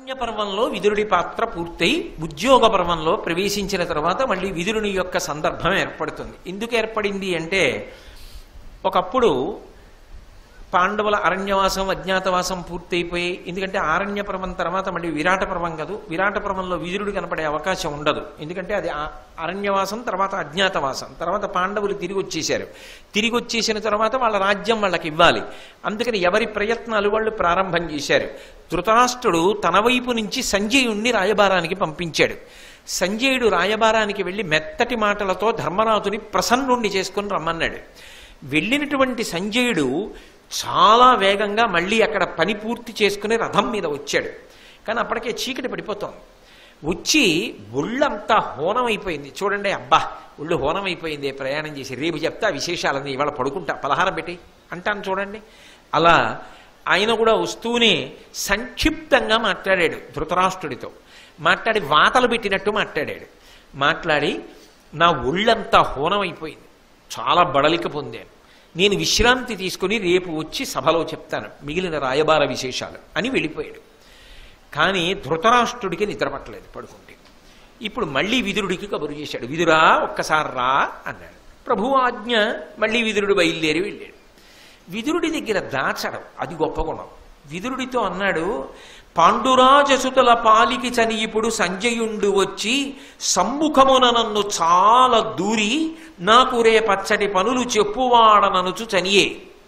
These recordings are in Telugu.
అరణ్య పర్వంలో విదురుడి పాత్ర పూర్తయి ఉద్యోగ పర్వంలో ప్రవేశించిన తర్వాత మళ్ళీ విదురుని యొక్క సందర్భం ఏర్పడుతుంది ఎందుకు ఏర్పడింది అంటే ఒకప్పుడు పాండవుల అరణ్యవాసం అజ్ఞాతవాసం పూర్తయిపోయి ఎందుకంటే ఆరణ్య పర్వం తర్వాత మళ్ళీ విరాట పర్వం కాదు విరాట పర్వంలో విదురుడు కనపడే అవకాశం ఉండదు ఎందుకంటే అది ఆ- అరణ్యవాసం తర్వాత అజ్ఞాతవాసం తర్వాత పాండవులు తిరిగి వచ్చేశారు తిరిగి వచ్చేసిన తర్వాత వాళ్ళ రాజ్యం వాళ్ళకి ఇవ్వాలి అందుకని ఎవరి ప్రయత్నాలు వాళ్ళు ప్రారంభం చేశారు ధృతరాష్ట్రుడు తన వైపు నుంచి సంజయుణ్ణి రాయబారానికి పంపించాడు సంజయుడు రాయబారానికి వెళ్ళి మెత్తటి మాటలతో ధర్మరాజుని ప్రసన్నుణ్ణి చేసుకుని రమ్మన్నాడు వెళ్ళినటువంటి సంజయుడు చాలా వేగంగా మళ్ళీ అక్కడ పని పూర్తి చేసుకుని రథం మీద వచ్చాడు కానీ అప్పటికే చీకటి పడిపోతోంది వచ్చి ఒళ్ళంతా హోనం అయిపోయింది చూడండి అబ్బా ఒళ్ళు హోనం అయిపోయింది ప్రయాణం చేసి రేపు చెప్తా విశేషాలని ఇవాళ పడుకుంటా పలహారం పెట్టి అంటాను చూడండి అలా ఆయన కూడా వస్తూనే సంక్షిప్తంగా మాట్లాడాడు ధృతరాష్ట్రుడితో మాట్లాడి వాతలు పెట్టినట్టు మాట్లాడాడు మాట్లాడి నా ఒళ్ళంతా హోనం అయిపోయింది చాలా బడలిక పొందాను నేను విశ్రాంతి తీసుకుని రేపు వచ్చి సభలో చెప్తాను మిగిలిన రాయబార విశేషాలు అని వెళ్ళిపోయాడు కానీ ధృతరాష్ట్రుడికి నిద్ర పట్టలేదు పడుకుంటే ఇప్పుడు మళ్ళీ విదురుడికి కబురు చేశాడు విదురా ఒక్కసారి రా అన్నాడు ప్రభు ఆజ్ఞ మళ్ళీ విదురుడు బయలుదేరి వెళ్ళాడు విదురుడి దగ్గర దాచడం అది గొప్ప గుణం విదురుడితో అన్నాడు పాండురాజసుతుల పాలికి చని ఇప్పుడు సంజయుండు వచ్చి సమ్ముఖమున నన్ను చాలా దూరి నాకు రే పచ్చటి పనులు చెప్పువాడననుచు చనియే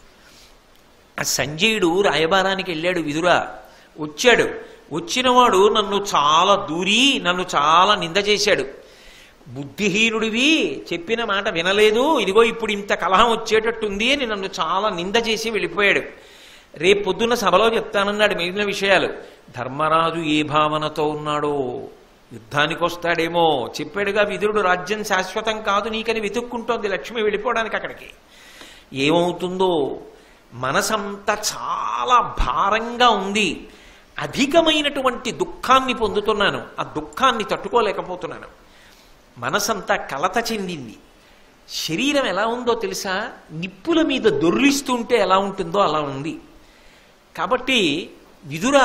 ఆ సంజయుడు రాయబారానికి వెళ్ళాడు విదురా వచ్చాడు వచ్చినవాడు నన్ను చాలా దూరి నన్ను చాలా నింద చేశాడు బుద్ధిహీనుడివి చెప్పిన మాట వినలేదు ఇదిగో ఇప్పుడు ఇంత కలహం వచ్చేటట్టుంది అని నన్ను చాలా నింద చేసి వెళ్ళిపోయాడు రేపు పొద్దున్న సభలో చెప్తానన్నాడు మిగిలిన విషయాలు ధర్మరాజు ఏ భావనతో ఉన్నాడో యుద్ధానికి వస్తాడేమో చెప్పాడుగా విదురుడు రాజ్యం శాశ్వతం కాదు నీకని వెతుక్కుంటోంది లక్ష్మి వెళ్ళిపోవడానికి అక్కడికి ఏమవుతుందో మనసంతా చాలా భారంగా ఉంది అధికమైనటువంటి దుఃఖాన్ని పొందుతున్నాను ఆ దుఃఖాన్ని తట్టుకోలేకపోతున్నాను మనసంతా కలత చెందింది శరీరం ఎలా ఉందో తెలుసా నిప్పుల మీద దొర్లిస్తుంటే ఎలా ఉంటుందో అలా ఉంది కాబట్టి విదురా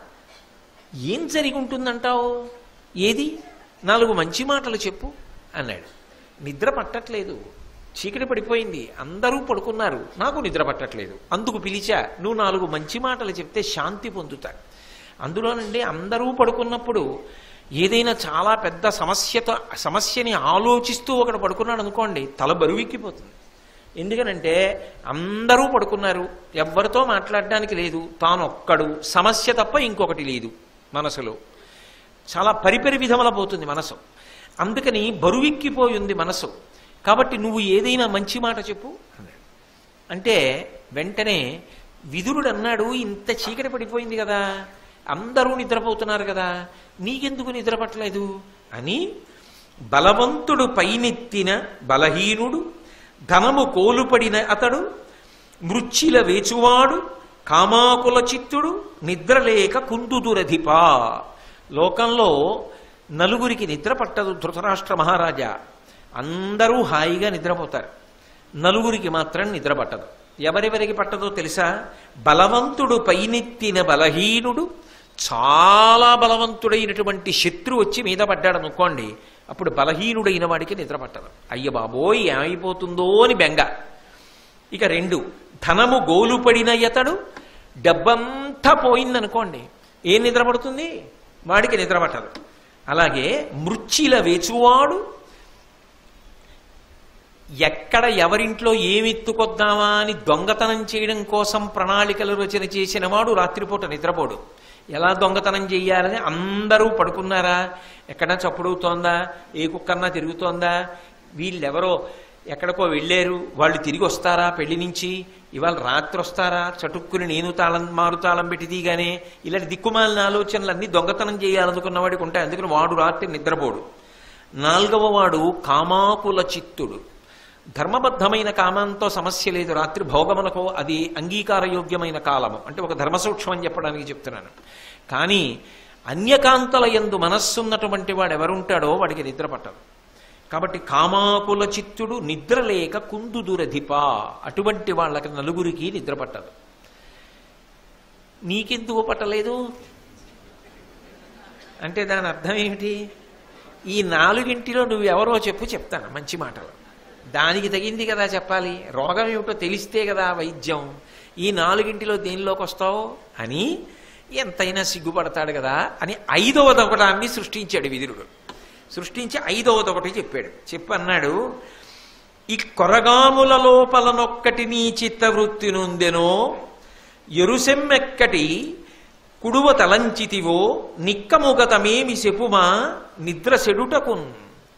ఏం జరిగి ఉంటుందంటావు ఏది నాలుగు మంచి మాటలు చెప్పు అన్నాడు నిద్ర పట్టట్లేదు చీకటి పడిపోయింది అందరూ పడుకున్నారు నాకు నిద్ర పట్టట్లేదు అందుకు పిలిచా నువ్వు నాలుగు మంచి మాటలు చెప్తే శాంతి పొందుతా అందులోనండి అందరూ పడుకున్నప్పుడు ఏదైనా చాలా పెద్ద సమస్యతో సమస్యని ఆలోచిస్తూ ఒకడు పడుకున్నాడు అనుకోండి తల బరువెక్కిపోతుంది ఎందుకనంటే అందరూ పడుకున్నారు ఎవ్వరితో మాట్లాడడానికి లేదు తాను ఒక్కడు సమస్య తప్ప ఇంకొకటి లేదు మనసులో చాలా పరిపరి విధముల పోతుంది మనసు అందుకని బరువెక్కిపోయి ఉంది మనసు కాబట్టి నువ్వు ఏదైనా మంచి మాట చెప్పు అన్నాడు అంటే వెంటనే విదురుడు అన్నాడు ఇంత చీకటి పడిపోయింది కదా అందరూ నిద్రపోతున్నారు కదా నీకెందుకు నిద్ర పట్టలేదు అని బలవంతుడు పైనెత్తిన బలహీనుడు ధనము కోలుపడిన అతడు మృచ్చిల వేచువాడు కామాకుల చిత్తుడు నిద్రలేక కుందుదురధిపా లోకంలో నలుగురికి నిద్ర పట్టదు ధృతరాష్ట్ర మహారాజా అందరూ హాయిగా నిద్రపోతారు నలుగురికి మాత్రం నిద్ర పట్టదు ఎవరెవరికి పట్టదో తెలుసా బలవంతుడు పైనెత్తిన బలహీనుడు చాలా బలవంతుడైనటువంటి శత్రు వచ్చి మీద పడ్డాడు అనుకోండి అప్పుడు బలహీనుడైన వాడికి నిద్ర పట్టదు అయ్య బాబోయ్ ఏమైపోతుందో అని బెంగ ఇక రెండు ధనము గోలుపడిన ఇతడు డబ్బంతా పోయిందనుకోండి ఏం నిద్ర పడుతుంది వాడికి నిద్ర పట్టదు అలాగే మృచ్చిల వేచువాడు ఎక్కడ ఎవరింట్లో ఏమెత్తుకొద్దామా అని దొంగతనం చేయడం కోసం ప్రణాళికలు రచన చేసిన వాడు రాత్రిపూట నిద్రపోడు ఎలా దొంగతనం చెయ్యాలని అందరూ పడుకున్నారా ఎక్కడా చప్పుడవుతోందా ఏ కుక్కన్నా తిరుగుతోందా వీళ్ళెవరో ఎక్కడికో వెళ్ళారు వాళ్ళు తిరిగి వస్తారా పెళ్లి నుంచి ఇవాళ రాత్రి వస్తారా చటుక్కుని నేను తాళం మారు తాళం పెట్టి తీగానే ఇలాంటి దిక్కుమాలిన ఆలోచనలన్నీ దొంగతనం చేయాలనుకున్న వాడికి ఉంటాయి అందుకని వాడు రాత్రి నిద్రపోడు నాలుగవ వాడు కామాకుల చిత్తుడు ధర్మబద్ధమైన కామంతో సమస్య లేదు రాత్రి భోగమునకు అది అంగీకారయోగ్యమైన కాలము అంటే ఒక ధర్మ సూక్ష్మం అని చెప్పడానికి చెప్తున్నాను కానీ అన్యకాంతల ఎందు మనస్సున్నటువంటి వాడు ఎవరుంటాడో వాడికి నిద్ర పట్టదు కాబట్టి కామాకుల చిత్తుడు నిద్ర లేక కుందుదురధిప అటువంటి వాళ్ళకి నలుగురికి నిద్ర పట్టదు నీకెందుకు పట్టలేదు అంటే దాని అర్థం ఏమిటి ఈ నాలుగింటిలో నువ్వు ఎవరో చెప్పు చెప్తాను మంచి మాటలు దానికి తగింది కదా చెప్పాలి రోగం ఏమిటో తెలిస్తే కదా వైద్యం ఈ నాలుగింటిలో దేనిలోకి వస్తావు అని ఎంతైనా సిగ్గుపడతాడు కదా అని ఐదవదొకటాన్ని సృష్టించాడు విదురుడు సృష్టించి ఐదవదొకటి చెప్పాడు చెప్పి అన్నాడు ఈ కొరగాముల లోపలనొక్కటి నీ చిత్తవృత్తి నొందెనో ఎరుసెమ్మెక్కటి కుడువ తలంచితివో నిక్కముగతమేమి చెప్పుమా నిద్ర సెడుటకున్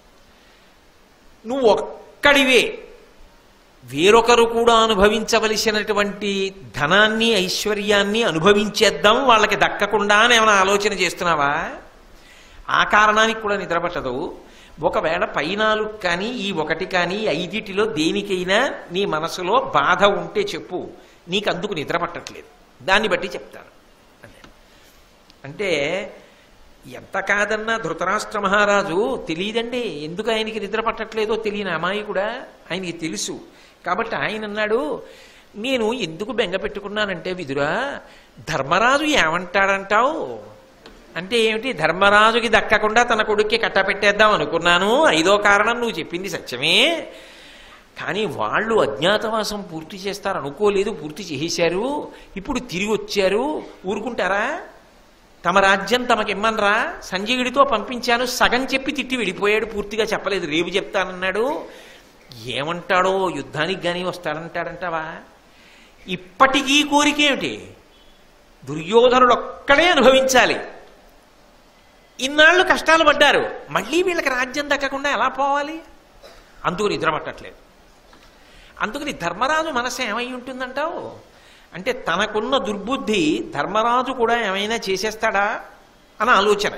నువ్వు ఒక్కడివే వేరొకరు కూడా అనుభవించవలసినటువంటి ధనాన్ని ఐశ్వర్యాన్ని అనుభవించేద్దాం వాళ్ళకి దక్కకుండా అని ఏమైనా ఆలోచన చేస్తున్నావా ఆ కారణానికి కూడా నిద్రపట్టదు ఒకవేళ పైనాలుగు కానీ ఈ ఒకటి కానీ ఈ ఐదిటిలో దేనికైనా నీ మనసులో బాధ ఉంటే చెప్పు నీకు అందుకు నిద్ర పట్టట్లేదు దాన్ని బట్టి చెప్తాను అన్నాడు. అంటే ఎంత కాదన్నా ధృతరాష్ట్ర మహారాజు తెలియదండి ఎందుకు ఆయనకి నిద్ర పట్టట్లేదో తెలియని అమాయకుడా ఆయనకి తెలుసు కాబట్టి ఆయన అన్నాడు నేను ఎందుకు బెంగ పెట్టుకున్నానంటే విదురా ధర్మరాజు ఏమంటాడంటావు అంటే ఏమిటి ధర్మరాజుకి దక్కకుండా తన కొడుక్కి కట్టపెట్టేద్దాం అనుకున్నాను ఐదో కారణం నువ్వు చెప్పింది సత్యమే కానీ వాళ్ళు అజ్ఞాతవాసం పూర్తి చేస్తారు అనుకోలేదు పూర్తి చేసేశారు ఇప్పుడు తిరిగి వచ్చారు ఊరుకుంటారా తమ రాజ్యం తమకిమ్మనరా సంజయుడితో పంపించాను సగం చెప్పి తిట్టి వెళ్ళిపోయాడు పూర్తిగా చెప్పలేదు రేపు చెప్తానన్నాడు ఏమంటాడో యుద్ధానికి కానీ వస్తాడంటాడంటావా ఇప్పటికీ కోరికేమిటి దుర్యోధనుడు ఒక్కడే అనుభవించాలి ఇన్నాళ్ళు కష్టాలు పడ్డారు మళ్ళీ వీళ్ళకి రాజ్యం దక్కకుండా ఎలా పోవాలి అందుకు నిద్ర పట్టట్లేదు అందుకని ధర్మరాజు మనసు ఏమై ఉంటుందంటావు అంటే తనకున్న దుర్బుద్ధి ధర్మరాజు కూడా ఏమైనా చేసేస్తాడా అని ఆలోచన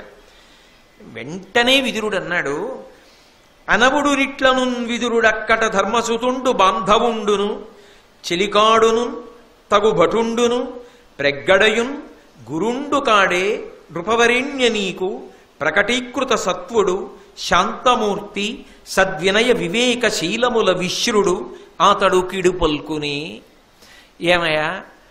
వెంటనే విదురుడు అన్నాడు అనవుడు రిట్లను విదురుడక్కట ధర్మసుతుండు బాంధవుండును చెలికాడును తగు భటుండును ప్రగ్గడయున్ గురుండు కాడే నృపవరేణ్య నీకు ప్రకటీకృత సత్వుడు శాంతమూర్తి సద్వినయ వివేక శీలముల విశ్రుడు అతడు కిడు పల్కుని ఏమయ్యా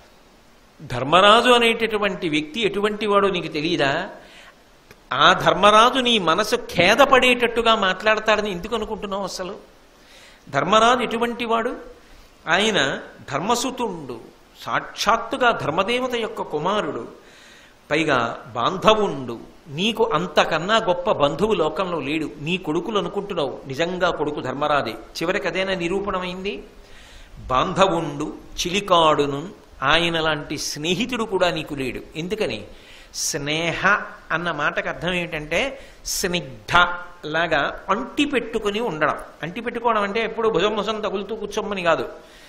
ధర్మరాజు అనేటటువంటి వ్యక్తి ఎటువంటి వాడో నీకు తెలియదా ఆ ధర్మరాజు నీ మనసు ఖేదపడేటట్టుగా మాట్లాడతాడని ఎందుకు అనుకుంటున్నావు అసలు ధర్మరాజు ఎటువంటి వాడు ఆయన ధర్మసుతుండు సాక్షాత్తుగా ధర్మదేవత యొక్క కుమారుడు పైగా బాంధవుండు నీకు అంతకన్నా గొప్ప బంధువు లోకంలో లేడు నీ కొడుకులు అనుకుంటున్నావు నిజంగా కొడుకు ధర్మరాజే చివరికి అదేనా నిరూపణమైంది బాంధవుండు చిలికాడును ఆయన లాంటి స్నేహితుడు కూడా నీకు లేడు ఎందుకని స్నేహ అన్న మాటకు అర్థం ఏమిటంటే స్నిగ్ధ లాగా అంటి పెట్టుకుని ఉండడం అంటి పెట్టుకోవడం అంటే ఎప్పుడు భుజం భుజం తగులుతూ కూర్చోమని కాదు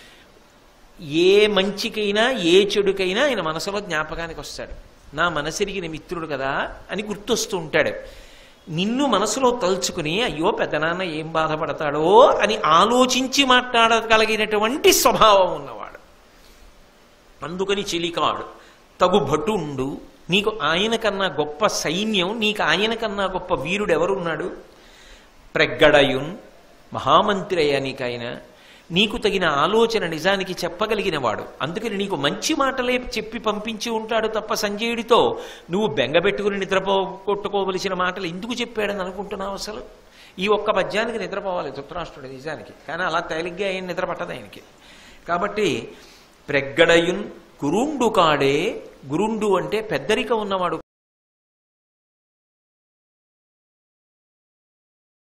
ఏ మంచికైనా ఏ చెడుకైనా ఆయన మనసులో జ్ఞాపకానికి వస్తాడు నా మనసిరిగిన మిత్రుడు కదా అని గుర్తొస్తూ ఉంటాడు నిన్ను మనసులో తలుచుకుని అయ్యో పెద్దనాన్న ఏం బాధపడతాడో అని ఆలోచించి మాట్లాడగలిగినటువంటి స్వభావం ఉన్నవాడు అందుకని చిలికాడు తగు భటుండు నీకు ఆయన కన్నా గొప్ప సైన్యం నీకు ఆయన కన్నా గొప్ప వీరుడు ఎవరున్నాడు ప్రగ్గడయున్ మహామంత్రి అయ్యా నీకైన నీకు తగిన ఆలోచన నిజానికి చెప్పగలిగిన వాడు అందుకని నీకు మంచి మాటలే చెప్పి పంపించి ఉంటాడు తప్ప సంజయుడితో నువ్వు బెంగపెట్టుకుని నిద్రపో కొట్టుకోవలసిన మాటలు ఎందుకు చెప్పాడని అనుకుంటున్నావు అసలు ఈ ఒక్క పద్యానికి నిద్రపోవాలి ధృతరాష్ట్రుడు నిజానికి కానీ అలా తేలిగ్గా ఆయన నిద్ర పట్టదు ఆయనకి కాబట్టి ప్రగ్గడయున్ గురుండు కాడే గురుండు అంటే పెద్దరిక ఉన్నవాడు